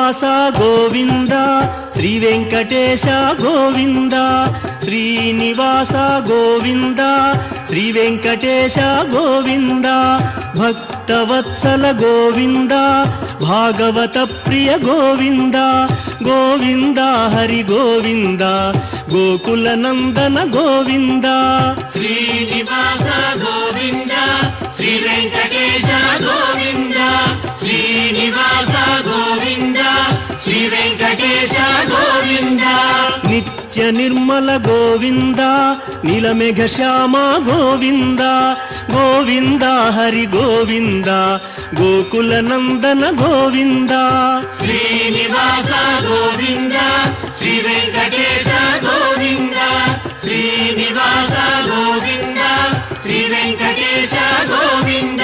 శ్రీనివాస గోవింద శ్రీ వెంకటేశ గోవింద శ్రీనివాస గోవింద శ్రీ వెంకటేశ గోవింద భక్తవత్సల గోవింద భాగవత ప్రియ గోవింద గోవింద హరి గోవింద గోకుల నందన గోవింద శ్రీనివాస గోవింద శ్రీ వెంకటేశ గోవింద శ్రీనివాస గోవింద శ్రీ వెంకటేశ గోవింద నిత్య నిర్మల గోవింద నీలమేఘ శ్యామ గోవింద గోవింద హరి గోవింద గోకుల నందన గోవింద శ్రీనివాస గోవింద శ్రీ వెంకటేశ గోవింద శ్రీనివాస గోవింద శ్రీ వెంకటేశ గోవింద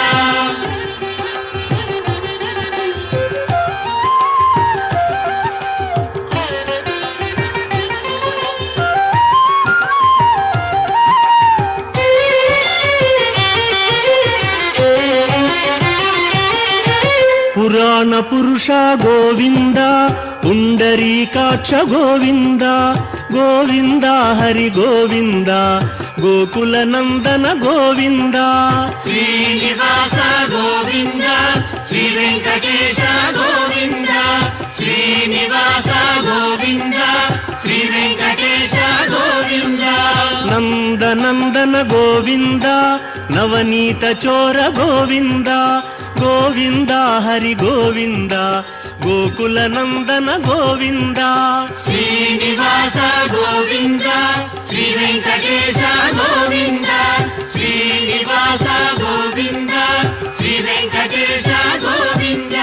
పురాణ పురుష గోవింద పుండరీకాక్ష గోవింద గోవింద హరి గోవింద గోకుల నందన గోవింద శ్రీనివాస గోవింద శ్రీ వెంకటేశ గోవింద శ్రీనివాస గోవింద శ్రీ వెంకటేశ గోవింద నందనందన గోవింద నవనీత చోర గోవింద గోవింద హరి గోవింద గోకుల నందన గోవింద శ్రీనివాస గోవింద శ్రీ వెంకటేశ గోవింద శ్రీనివాస గోవింద శ్రీ వెంకటేశ గోవింద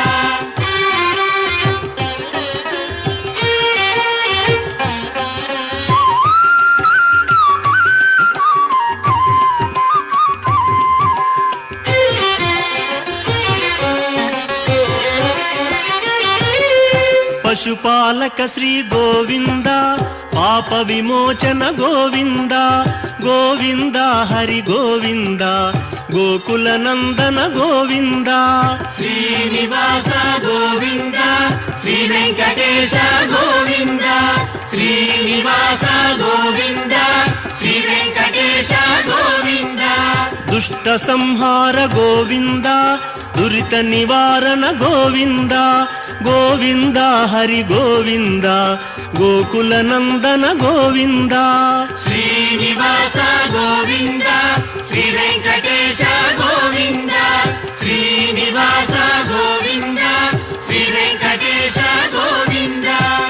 పశుపాలక శ్రీ గోవింద పాప విమోచన గోవింద గోవింద హరి గోవింద గోకుల నందన గోవింద శ్రీనివాస గోవింద శ్రీ వెంకటేశ గోవింద శ్రీనివాస గోవింద శ్రీ వెంకటేశ గోవింద దుష్ట సంహార గోవింద దురిత నివారణ గోవింద గోవింద హరి గోవింద గోకుల నందన గోవింద శ్రీనివాస గోవింద శ్రీ వెంకటేశ గోవింద శ్రీనివాస గోవింద శ్రీ వెంకటేశ గోవింద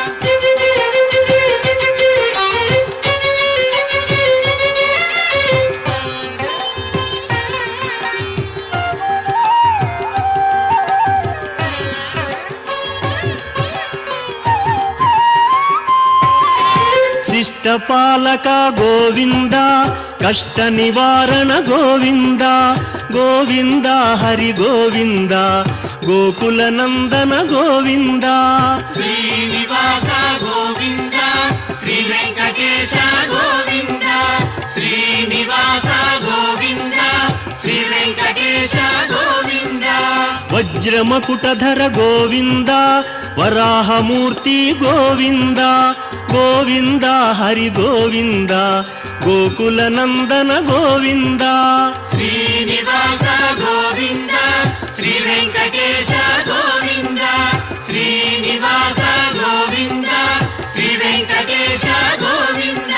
శిష్ట పాలక గోవింద కష్ట నివారణ గోవింద గోవింద హరి గోవింద గోకుల నందన గోవింద శ్రీనివాస గోవింద శ్రీ వెంకటేశ గోవింద శ్రీనివాస గోవింద శ్రీ వెంకటేశ గోవింద వజ్రమకుటధర గోవింద వరాహమూర్తి గోవింద గోవింద హరి గోవింద గోకుల నందన గోవింద శ్రీనివాస గోవింద శ్రీ వెంకటేశ గోవింద శ్రీనివాస గోవింద శ్రీ వెంకటేశ గోవింద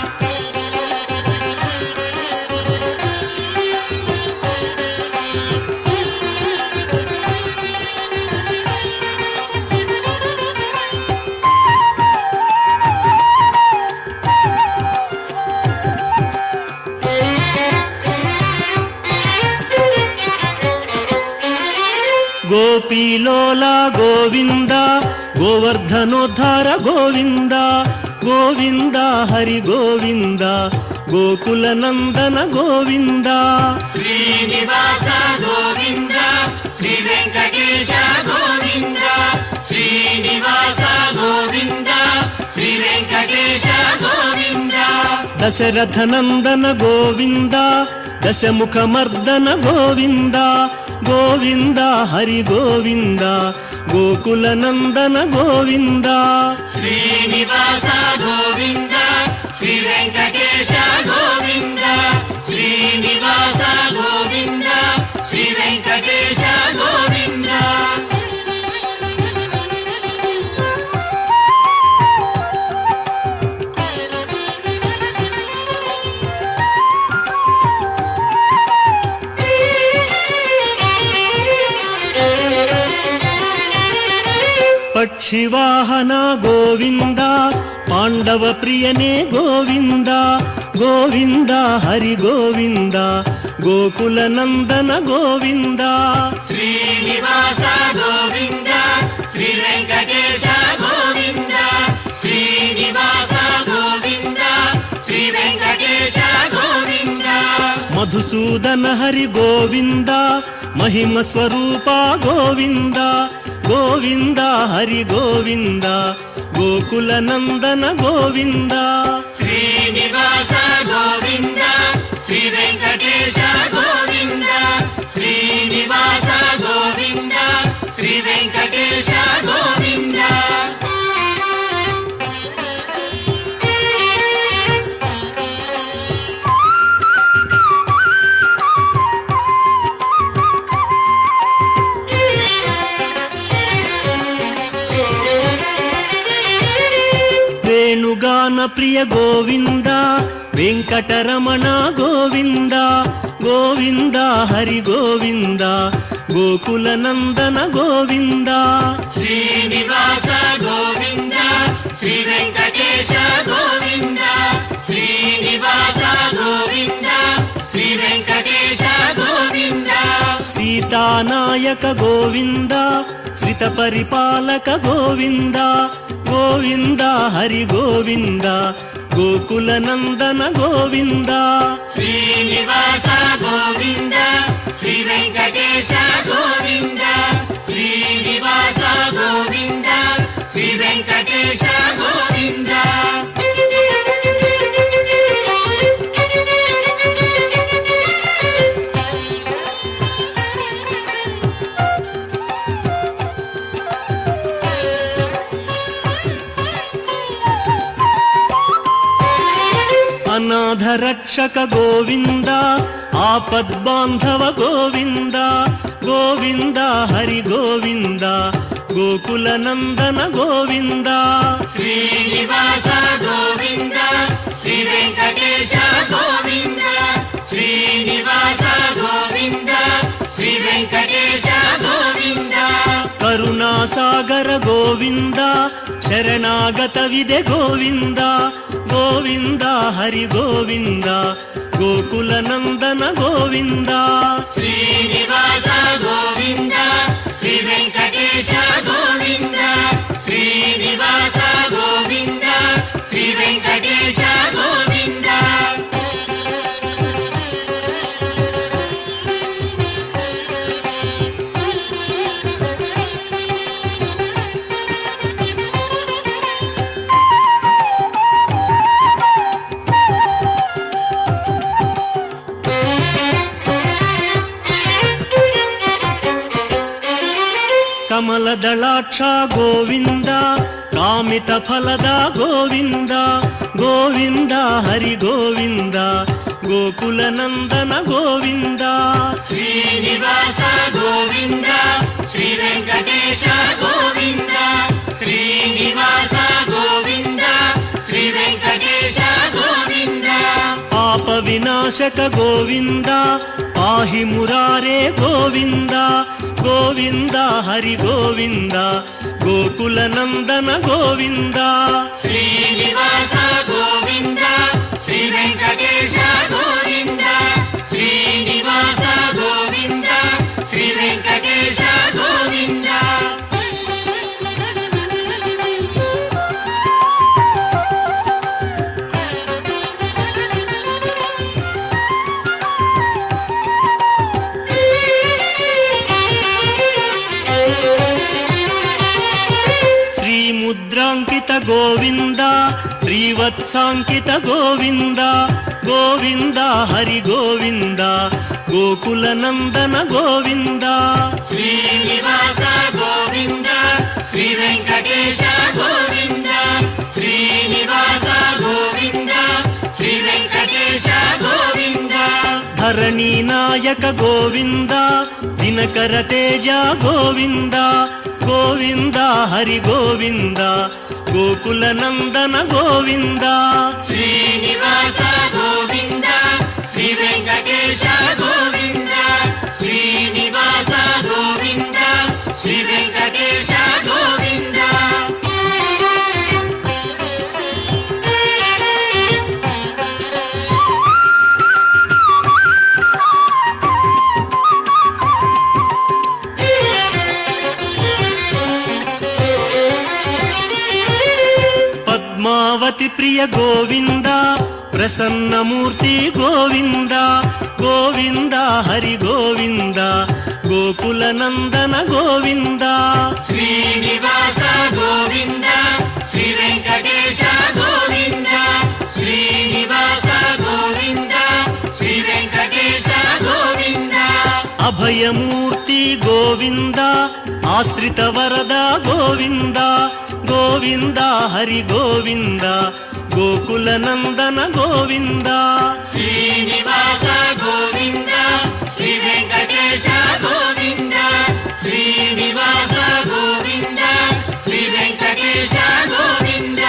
గోపీలోల గోవింద గోవర్ధనోద్ధార గోవింద గోవింద హరి గోవింద గోకుల నందన గోవింద శ్రీనివాస గోవింద శ్రీ వెంకటేశ గోవింద శ్రీనివాస గోవింద శ్రీ వెంకటేశ గోవింద దశరథ నందన గోవింద దశముఖ మర్దన గోవింద గోవింద హరి గోవింద గోకుల నందన గోవింద శ్రీనివాస గోవింద శ్రీ వెంకటేశ గోవింద శ్రీనివాస గోవింద శ్రీ వెంకటేశ గోవింద పక్షివాహన గోవింద పాండవ ప్రియనే గోవింద గోవింద హరి గోవింద గోకుల నందన గోవింద శ్రీనివాస గోవింద శ్రీ వెంకటేశ గోవింద శ్రీనివాస గోవింద శ్రీ వెంకటేశ గోవింద మధుసూదన హరి గోవింద మహిమ స్వరూప గోవింద గోవింద హరి గోవింద గోకుల నందన గోవింద శ్రీనివాస గోవింద శ్రీ వెంకటేశ గోవింద శ్రీనివాస గోవింద శ్రీ వెంకటేశ గోవింద వేణుగాన ప్రియ గోవింద వెంకటరమణ గోవింద గోవింద హరి గోవింద గోకుల నందన గోవింద శ్రీనివాస గోవింద శ్రీ వెంకటేశ గోవింద శ్రీనివాస గోవింద శ్రీ వెంకటేశ గోవింద సీతానాయక గోవింద శ్రిత పరిపాలక గోవింద గోవింద హరి గోవింద గోకుల నందన గోవింద శ్రీనివాస గోవింద శ్రీ వెంకటేశ గోవింద శ్రీనివాస గోవింద శ్రీ వెంకటేశ గోవింద అనాథ రక్షక గోవింద ఆపద్బాంధవ గోవింద గోవింద హరి గోవింద గోకుల నందన గోవింద శ్రీనివాస గోవింద శ్రీ వెంకటేశ గోవింద శ్రీనివాస గోవింద శ్రీ వెంకటేశ గోవింద కరుణాసాగర గోవింద శరణాగత విదే గోవింద గోవింద హరి గోవింద గోకుల నందన గోవింద శ్రీనివాస గోవింద శ్రీ వెంకటేశ గోవింద శ్రీనివాస గోవింద శ్రీ వెంకటేశ గోవింద ಕಮಲ ದಳಾಕ್ಷ ಗೋವಿಂದ ಕಾಮಿತ ಫಲದ ಗೋವಿಂದ ಗೋವಿಂದ ಹರಿ ಗೋವಿಂದ ಗೋಕುಲ ನಂದನ ಗೋವಿಂದ శ్రీనివాస గోవింద శ్రీ వెంకటేశ గోవింద శ్రీనివాస గోవింద శ్రీ వెంకటేశ గోవింద పాప వినాశక గోవింద పాహి మురారే గోవింద గోవింద హరి గోవింద గోకుల నందన గోవింద శ్రీనివాస గోవింద శ్రీ వెంకటేశ గోవింద శ్రీనివాస గోవింద శ్రీ వెంకటేశ గోవింద శ్రీ ముద్రాంకిత గోవింద శ్రీవత్సాంకిత గోవింద గోవింద హరి గోవింద గోకుల నందన గోవింద శ్రీనివాస గోవింద శ్రీ వెంకటేశ గోవింద శ్రీనివాస గోవింద శ్రీ వెంకటేశ గోవింద ధరణీ నాయక గోవింద దినకర తేజ గోవింద గోవింద హరి గోవింద గోకుల నందన గోవింద శ్రీనివాస గోవింద శ్రీ వెంకటేశ గోవింద శ్రీనివాస గోవింద శ్రీ వెంకటేశ గోవింద పద్మావతి ప్రియ గోవింద ప్రసన్నమూర్తి గోవింద గోవింద హరి గోవింద గోకుల నందన గోవింద శ్రీనివాస గోవింద శ్రీ వెంకటేశ గోవింద శ్రీనివాస గోవింద శ్రీ వెంకటేశ గోవింద అభయమూర్తి గోవింద ఆశ్రిత వరద గోవింద గోవింద హరి గోవింద గోకుల నందన గోవింద శ్రీనివాస గోవింద శ్రీ వెంకటేశ గోవింద శ్రీనివాస గోవింద శ్రీ వెంకటేశ గోవింద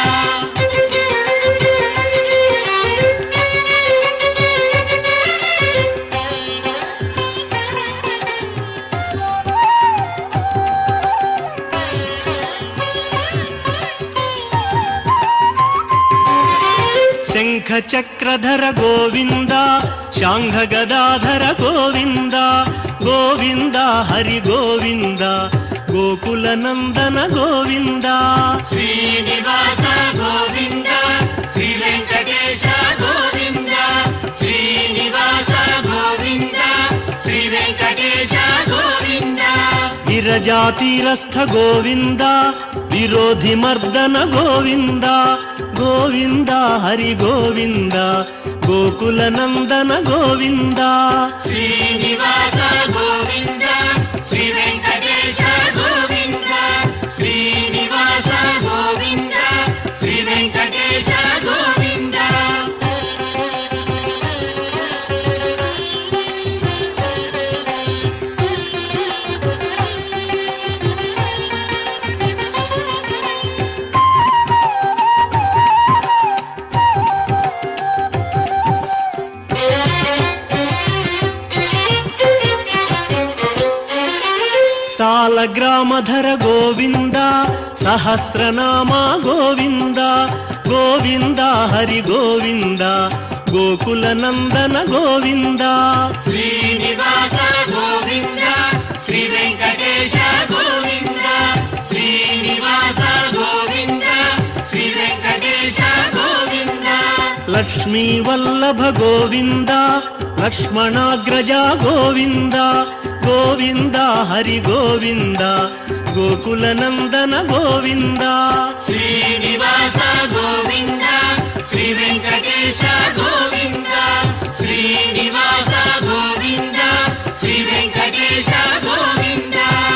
శంఖ చక్రధర గోవింద శాంఘ గదాధర గోవింద గోవింద హరి గోవింద గోకుల నందన గోవింద శ్రీనివాస గోవింద శ్రీ వెంకటేశ గోవింద శ్రీనివాస గోవింద శ్రీ వెంకటేశ గోవింద విరజాతీరస్థ గోవింద విరోధి మర్దన గోవింద గోవింద హరి గోవింద గోకుల నందన గోవింద శ్రీనివాస గోవింద శ్రీ వెంకటేశ గోవింద శ్రీనివాస గోవింద శ్రీ వెంకటేశ గోవింద సాలగ్రామధర గోవింద సహస్రనామ గోవింద గోవింద హరి గోవింద గోకుల నందన గోవింద శ్రీనివాస గోవింద శ్రీ వెంకటేశ గోవింద శ్రీనివాస గోవింద శ్రీ వెంకటేశ గోవింద లక్ష్మీ వల్లభ గోవింద లక్ష్మణాగ్రజ గోవింద గోవింద హరి గోవింద గోకుల నందన గోవింద శ్రీనివాస గోవింద శ్రీ వెంకటేశ గోవింద శ్రీనివాస గోవింద శ్రీ వెంకటేశ గోవింద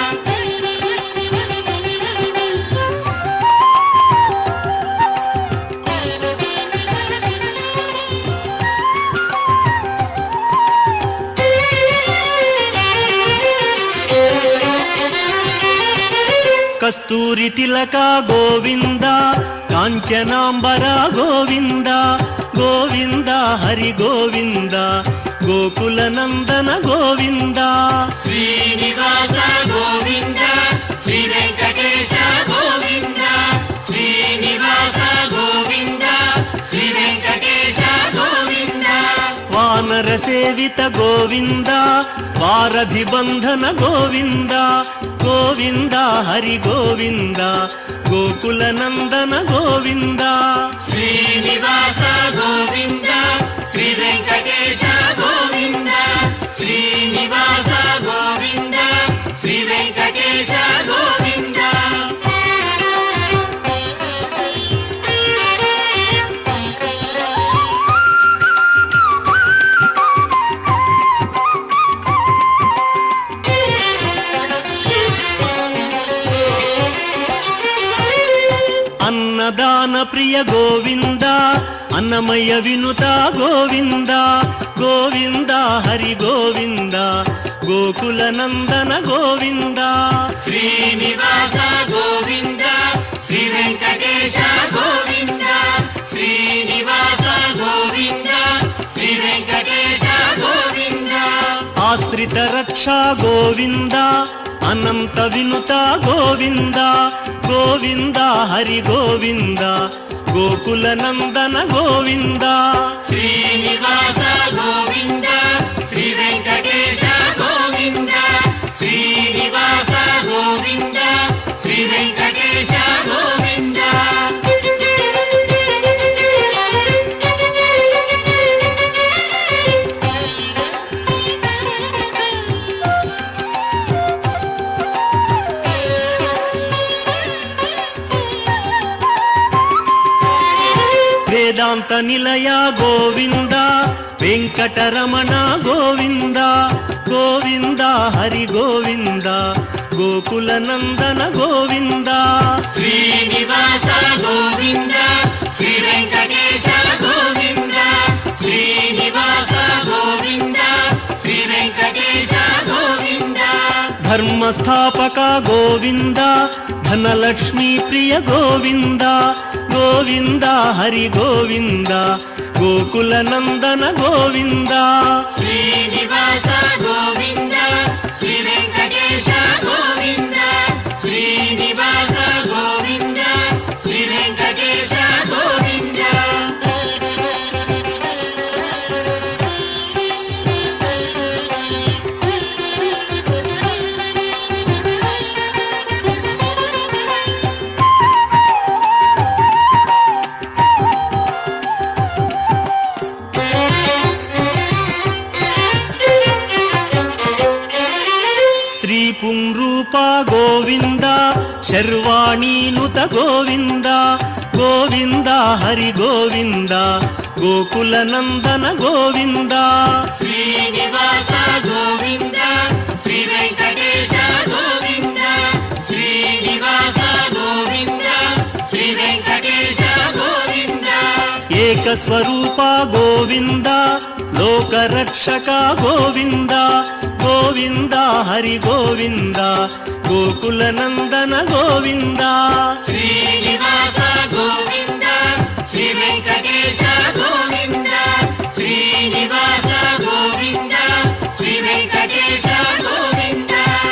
కస్తూరి తిలక గోవింద కాంచనాంబర గోవింద గోవింద హరి గోవింద గోకుల నందన గోవింద శ్రీనివాస గోవింద శ్రీ వెంకటేశ గోవింద శ్రీనివాస గోవింద శ్రీ వెంకటేశ గోవింద వానర సేవిత గోవింద వారధి బంధన గోవింద గోవింద హరి గోవింద గోకుల నందన గోవింద శ్రీనివాస గోవింద శ్రీ వెంకటేశ గోవింద శ్రీనివాస గోవింద శ్రీ వెంకటేశ గోవింద ప్రియ గోవింద అన్నమయ్య వినుత గోవింద గోవింద హరి గోవింద గోకుల నందన గోవింద శ్రీనివాస గోవింద శ్రీ వెంకటేశ గోవింద శ్రీనివాస గోవింద శ్రీ వెంకటేశ గోవింద ఆశ్రిత రక్షా గోవింద అనంత వినుత గోవింద గోవింద హరి గోవింద గోకుల నందన గోవింద శ్రీనివాస గోవింద శ్రీ వెంకటేశ గోవింద శ్రీనివాస గోవింద శ్రీ వెంకటేశ గోవింద వేదాంత నిలయ గోవింద వెంకటరమణ గోవింద గోవింద హరి గోవింద గోకుల నందన గోవింద శ్రీనివాస గోవింద శ్రీ వెంకటేశ గోవింద శ్రీనివాస గోవింద శ్రీ వెంకటేశ గోవింద ధర్మస్థాపక గోవింద ధనలక్ష్మీ ప్రియ గోవింద గోవింద హరి గోవింద గోకుల నందన గోవింద శ్రీనివాస గోవింద శ్రీ వెంకటేశ గోవింద శ్రీనివాస గోవింద శ్రీ వెంకటేశ గోవింద స్త్రీ పుంరూప గోవింద శర్వాణీనుత గోవింద గోవింద హరి గోవింద గోకుల నందన గోవింద శ్రీనివాస గోవింద శ్రీ వెంకటేశ గోవింద శ్రీనివాస గోవింద శ్రీ వెంకటేశ గోవింద ఏకస్వరూప గోవింద లోకరక్షక గోవింద గోవింద హరి గోవింద గోకుల నందన గోవింద శ్రీనివాస గోవింద శ్రీ వెంకటేశ గోవింద శ్రీనివాస గోవింద శ్రీ వెంకటేశ గోవింద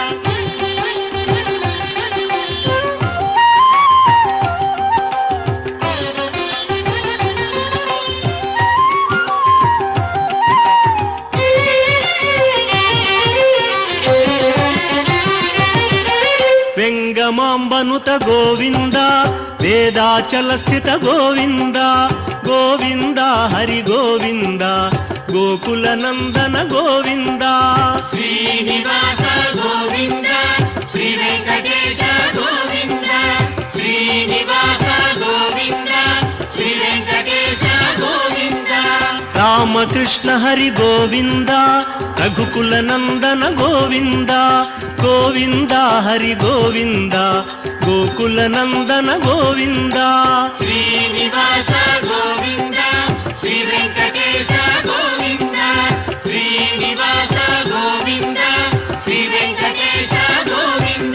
వెంగమాంబనుత గోవింద వేదాచల స్థిత గోవింద గోవింద హరి గోవింద గోకుల నందన గోవింద శ్రీనివాస గోవింద శ్రీ వెంకటేశ గోవింద శ్రీనివాస గోవింద శ్రీ వెంకటేశ గోవింద రామకృష్ణ హరి గోవింద రఘుకుల నందన గోవింద గోవింద హరి గోవింద గోకుల నందన గోవింద శ్రీనివాస గోవింద శ్రీ వెంకటేశ గోవింద శ్రీనివాస గోవింద శ్రీ వెంకటేశ గోవింద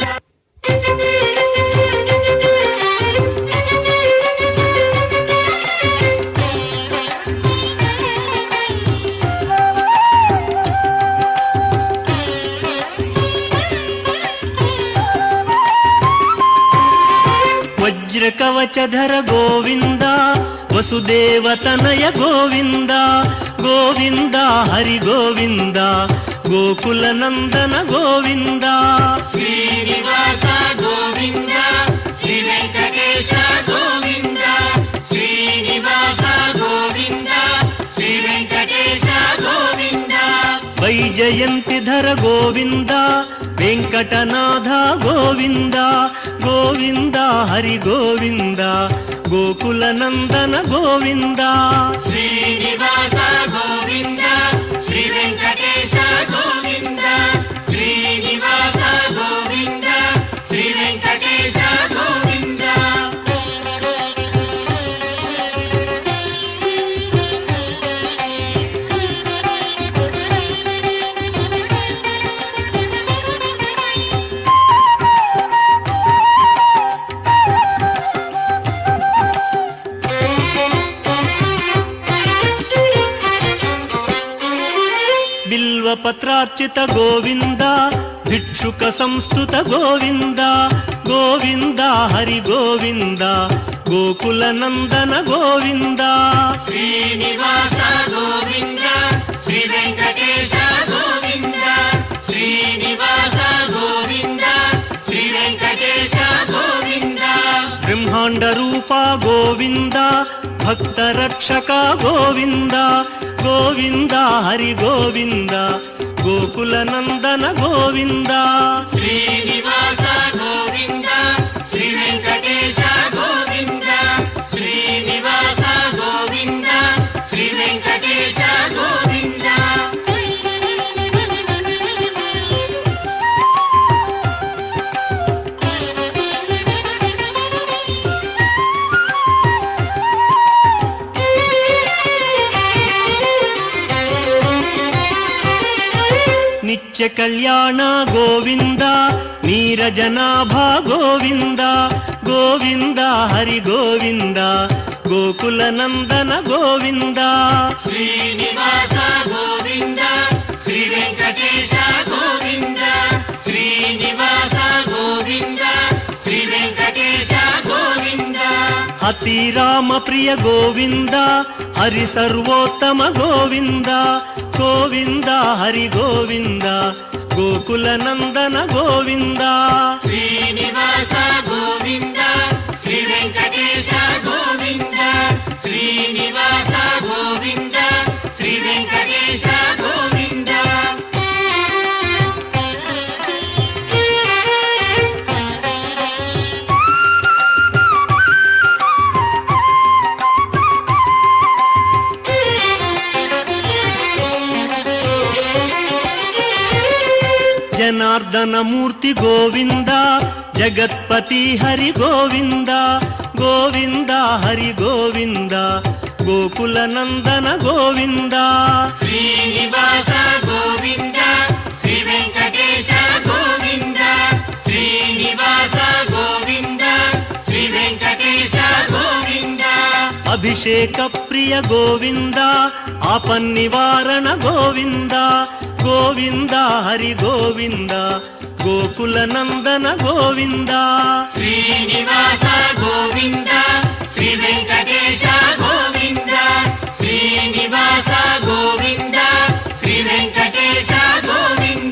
వజ్ర కవచధర గోవింద వసుదేవ తనయ గోవింద గోవింద హరి గోవింద గోకుల నందన గోవింద శ్రీనివాస గోవింద శ్రీ వెంకటేశ గోవింద శ్రీనివాస గోవింద శ్రీ వెంకటేశ గోవింద వైజయంతి ధర గోవింద వెంకటనాథ గోవింద గోవింద హరి గోవింద గోకుల నందన గోవింద శ్రీనివాస గోవింద శ్రీ వెంకటేశ గోవింద శ్రీనివాస గోవింద శ్రీ వెంకటేశ గోవింద బిల్వపత్రార్చిత గోవింద భిక్షుక సంస్థుత గోవింద గోవింద హరి గోవింద గోకుల నందన గోవింద శ్రీనివాస గోవింద శ్రీ వెంకటేశ గోవింద శ్రీనివాస గోవింద శ్రీ వెంకటేశ గోవింద బ్రహ్మాండ రూప గోవింద భక్త రక్షక గోవింద గోవింద హరి గోవింద గోకుల నందన గోవింద శ్రీనివాస గోవింద శ్రీ వెంకటేశ గోవింద శ్రీనివాస గోవింద శ్రీ వెంకటేశ గోవింద నిత్య కళ్యాణ గోవింద నీరజనాభ గోవింద గోవింద హరి గోవింద గోకుల నందన గోవింద శ్రీనివాస గోవింద శ్రీ వెంకటేశ గోవింద శ్రీనివాస గోవింద శ్రీ వెంకటేశ గోవింద అతి రామ ప్రియ గోవింద హరి సర్వోత్తమ గోవింద గోవింద హరి గోవింద గోకుల నందన గోవింద శ్రీనివాస గోవింద శ్రీ వెంకటేశ గోవింద శ్రీనివాస గోవింద శ్రీ వెంకటేశ గోవింద జనార్దన మూర్తి గోవింద జగత్పతి హరి గోవింద గోవింద హరి గోవింద గోకుల నందన గోవింద శ్రీనివాస గోవింద శ్రీ వెంకటేశ గోవింద శ్రీనివాస గోవింద శ్రీ వెంకటేశ గోవింద అభిషేక ప్రియ గోవింద ఆపన్నివారణ గోవింద గోవింద హరి గోవింద గోకుల నందన గోవింద శ్రీనివాస గోవింద శ్రీ వెంకటేశ గోవింద శ్రీనివాస గోవింద శ్రీ వెంకటేశ గోవింద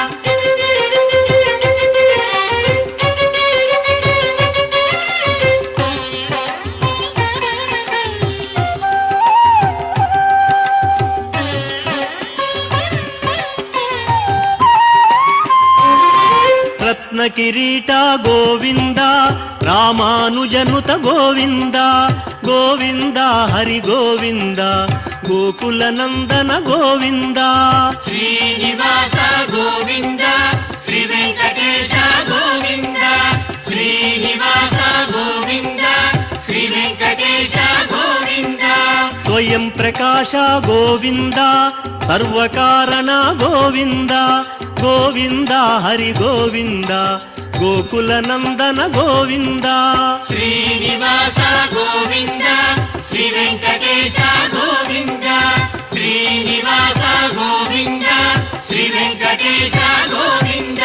రత్న కిరీట గోవింద రామానుజనుత గోవింద గోవింద హరి గోవింద గోకుల నందన గోవింద శ్రీనివాస గోవింద శ్రీ వెంకటేశ గోవింద శ్రీనివాస గోవింద శ్రీ వెంకటేశ గోవింద స్వయం ప్రకాశ గోవింద సర్వకారణ గోవింద గోవింద హరి గోవింద గోకుల నందన గోవింద శ్రీనివాస గోవింద శ్రీ వెంకటేశ గోవింద శ్రీనివాస గోవింద శ్రీ వెంకటేశ గోవింద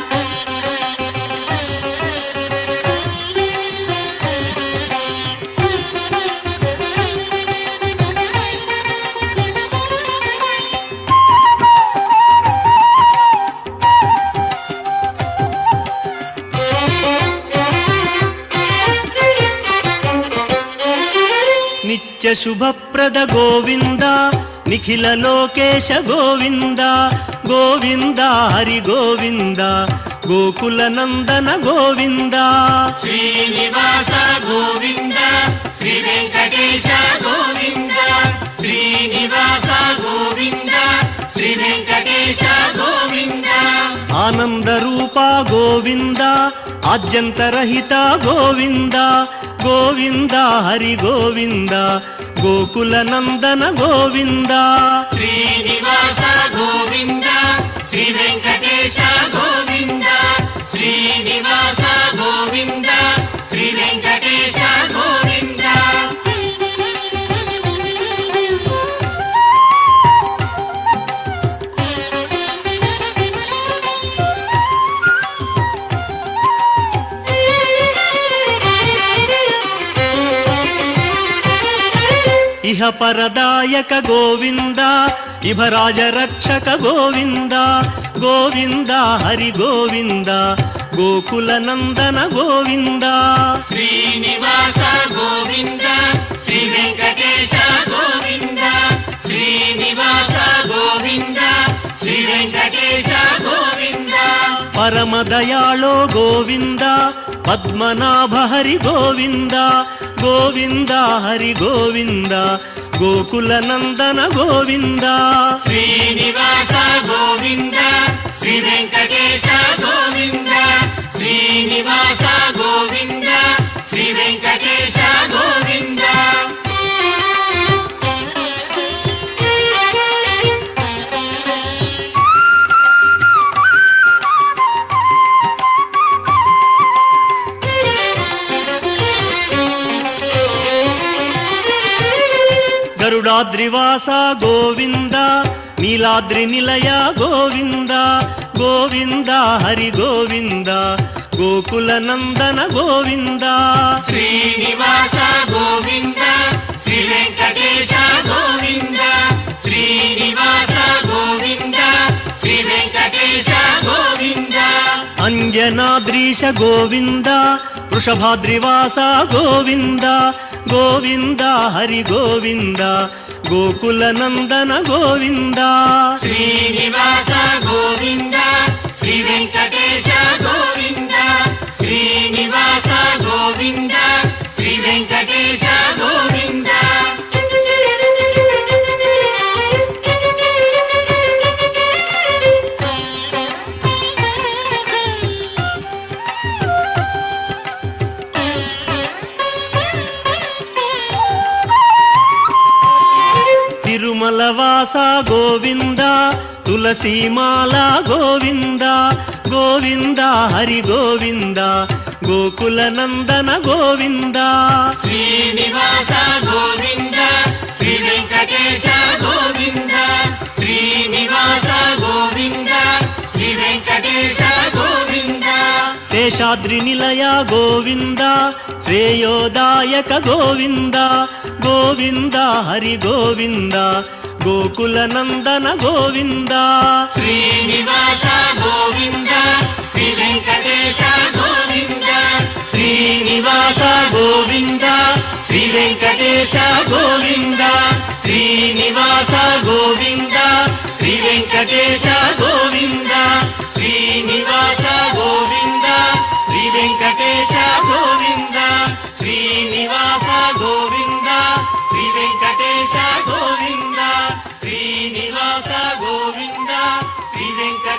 నిత్య శుభప్రద గోవింద నిఖిల లోకేశ గోవింద గోవింద హరి గోవింద గోకుల నందన గోవింద శ్రీనివాస గోవింద శ్రీ వెంకటేశ గోవింద శ్రీనివాస గోవింద శ్రీ వెంకటేశ గోవింద ఆనంద రూప గోవింద ఆద్యంతరహిత గోవింద గోవింద హరి గోవింద గోకుల నందన గోవింద శ్రీనివాస గోవింద శ్రీ వెంకటేశ గోవింద శ్రీనివాస గోవింద శ్రీ వెంకటేశ గోవింద ఇహ పరదాయక గోవింద ఇభరాజ రక్షక గోవింద గోవింద హరి గోవింద గోకుల నందన గోవింద శ్రీనివాస గోవింద శ్రీ వెంకటేశ గోవింద శ్రీనివాస గోవింద శ్రీ వెంకటేశ గోవింద పరమదయాళో గోవింద పద్మనాభ హరి గోవింద గోవింద హరి గోవింద గోకుల నందన గోవింద శ్రీనివాస గోవింద శ్రీ వెంకటేశ గోవింద శ్రీనివాస గోవింద శ్రీ వెంకటేశ గోవింద గరుడాద్రివాస గోవింద నీలాద్రి నిలయ గోవింద గోవింద హరి గోవింద గోకుల నందన గోవింద శ్రీనివాస గోవింద శ్రీ వెంకటేశ గోవింద శ్రీనివాస గోవింద శ్రీ వెంకటేశ గోవింద అంజనాద్రీశ గోవింద వృషభాద్రివాస గోవింద గోవింద హరి గోవింద గోకుల నందన గోవింద శ్రీనివాస గోవింద శ్రీ వెంకటేశ గోవింద శ్రీనివాస గోవింద శ్రీ వెంకటేశ గోవింద తిరుమల వాస గోవింద తులసీమాల గోవింద గోవింద హరి గోవింద గోకుల నందన గోవింద శ్రీనివాస గోవింద శ్రీ వెంకటేశ గోవింద శ్రీనివాస గోవింద శ్రీ వెంకటేశ గోవింద శేషాద్రి నిలయ గోవింద శ్రేయోదాయక గోవింద గోవింద హరి గోవింద గోకుల నందన గోవింద శ్రీనివాస గోవింద శ్రీ వెంకటేశ గోవింద శ్రీనివాస గోవింద శ్రీ వెంకటేశ గోవింద శ్రీనివాస గోవింద శ్రీ వెంకటేశ గోవింద శ్రీనివాస గోవింద శ్రీ వెంకటేశ గోవింద శ్రీనివాస గోవింద శ్రీ వెంకటేశ గోవింద శ్రీనివాస గోవింద శ్రీ వెంకటేశ